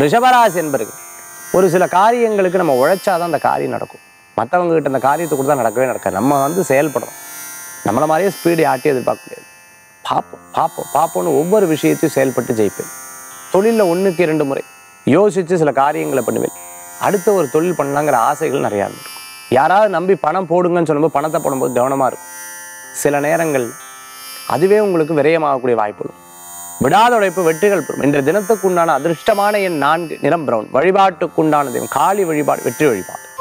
ரிஷபராசி என்பர்கள் ஒரு சில காரியங்களுக்கு நம்ம உழைச்சாதான் அந்த காரியம் நடக்கும் மற்றவங்க கிட்ட அந்த காரியத்தை கொடுத்தா நடக்கவே நடக்காது நம்ம வந்து செயல்படுறோம் நம்மளை மாதிரியே ஸ்பீடு ஆட்டி எதிர்பார்க்க முடியாது பார்ப்போம் பார்ப்போம் பார்ப்போம்னு ஒவ்வொரு விஷயத்தையும் செயல்பட்டு ஜெயிப்பேன் தொழிலில் ஒன்றுக்கு இரண்டு முறை யோசித்து சில காரியங்களை பண்ணுவேன் அடுத்த ஒரு தொழில் பண்ணலாங்கிற ஆசைகள் நிறையா இருந்திருக்கும் யாராவது நம்பி பணம் போடுங்கன்னு சொல்லும்போது பணத்தை போடும்போது கவனமாக இருக்கும் சில நேரங்கள் அதுவே உங்களுக்கு விரயமாகக்கூடிய வாய்ப்புகள் விடாத உழைப்பு வெற்றிகள் பெறும் இன்றைய தினத்துக்குண்டான அதிர்ஷ்டமான எண் நான்கு நிறம் பிரவுன் வழிபாட்டுக்குண்டான தெய்வம் காளி வழிபாடு வெற்றி வழிபாடு